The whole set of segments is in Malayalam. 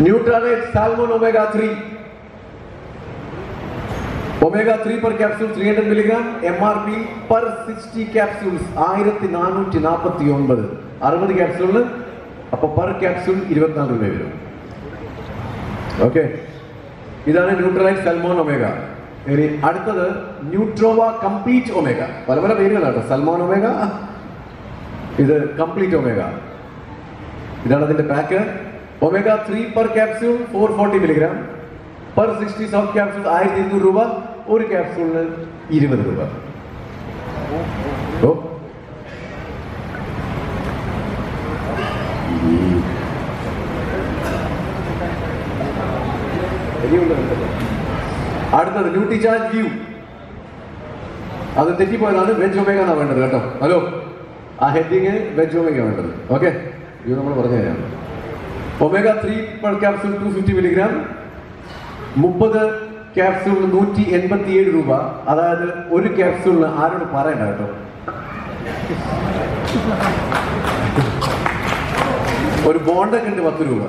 ന്യൂട്രാലൈറ്റ് salmon omega three omega three per capsule three hundred milligram M R P per sixty capsules ആയിരത്തി നാനൂറ്റി നാൽപ്പത്തി ഒൻപത് അറുപത് ക്യാപ്സ്യൂളിന് അപ്പൊ പെർ ക്യാപ്സ്യൂൾ ഇരുപത്തിനാല് രൂപ വരും ഓക്കെ ഇതാണ് ന്യൂട്രലൈറ്റ് സൽമോൺ ഒമേഗ ഇനി അടുത്തത് ന്യൂട്രോവ കംപ്ലീറ്റ് ഒമേഗ പല പല പേരുകളാണ് സൽമോൺ ഒമേഗ ഇത് കംപ്ലീറ്റ് ഒമേഗ ഇതാണ് അതിന്റെ pack omega three per capsule four forty milligram per sixty soft capsule ആയിരത്തി ഇരുന്നൂറ് രൂപ ഒരു ക്യാപ്സ്യൂളിന് ഇരുപത് രൂപ ഓ അടുത്തത് ന്യൂട്രി ചാർജ് വ്യൂ അത് തെറ്റിപ്പോയതാണ് വെജ് ഒമേഗ എന്നാണ് വേണ്ടത് കേട്ടോ ഹലോ ആ ഹെഡിങ് വെജ് ഒമേഗ വേണ്ടത് ഓക്കെ ഇത് നമ്മൾ പറഞ്ഞു തരാം omega three per capsule two fifty milligram മുപ്പത് ക്യാപ്സൂളിന് നൂറ്റി എൺപത്തി ഏഴ് രൂപ അതായത് ഒരു ക്യാപ്സൂളിന് ആരോട് പറയണ്ട കേട്ടോ ഒരു ബോണ്ടൊക്കെ ഉണ്ട് പത്ത് രൂപ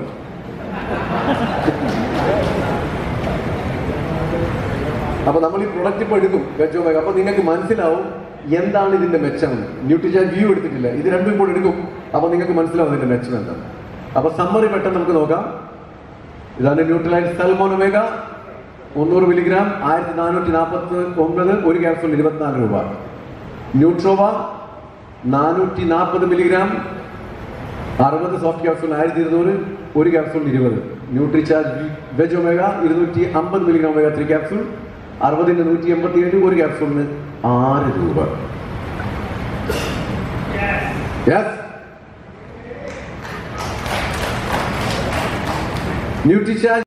അപ്പൊ നമ്മൾ ഈ പ്രൊഡക്റ്റ് ഇപ്പൊ എടുക്കും വെജ് ഒമേഗ അപ്പൊ നിങ്ങൾക്ക് മനസ്സിലാവും എന്താണ് ഇതിന്റെ മെച്ചം ന്യൂട്രിഷൻ വ്യൂ എടുത്തിട്ടില്ല ഇത് രണ്ടും കൂടെ എടുക്കും അപ്പൊ നിങ്ങൾക്ക് മനസ്സിലാവും ഇതിന്റെ മെച്ചം എന്താണ് അപ്പൊ സമ്മറി പെട്ടെന്ന് നമുക്ക് നോക്കാം ഇതാണ് ന്യൂട്രലൈൻ സൽമോൺ ഒമേഗ മുന്നൂറ് മില്ലിഗ്രാം ആയിരത്തി നാനൂറ്റി നാൽപ്പത്തി ഒമ്പത് ഒരു ക്യാപ്സൂൾ ഇരുപത്തിനാല് രൂപ ന്യൂട്രോവ നാനൂറ്റി നാൽപ്പത് മില്ലിഗ്രാം അറുപത് സോഫ്റ്റ് ക്യാപ്സൂൾ ആയിരത്തി ഇരുന്നൂറ് ഒരു ക്യാപ്സൂൾ ഇരുപത് ന്യൂട്രിചാർജ് വെജ് ഒമേഗ ഇരുന്നൂറ്റി അമ്പത് മില്ലിഗ്രാം ഒമേഗ ത്രീ ക്യാപ്സൂൾ അറുപതിന് നൂറ്റി എൺപത്തി ഏഴ് ഒരു ക്യാപ്സൂളിന് ആറ് രൂപ യെസ് ന്യൂട്രിചാർജ്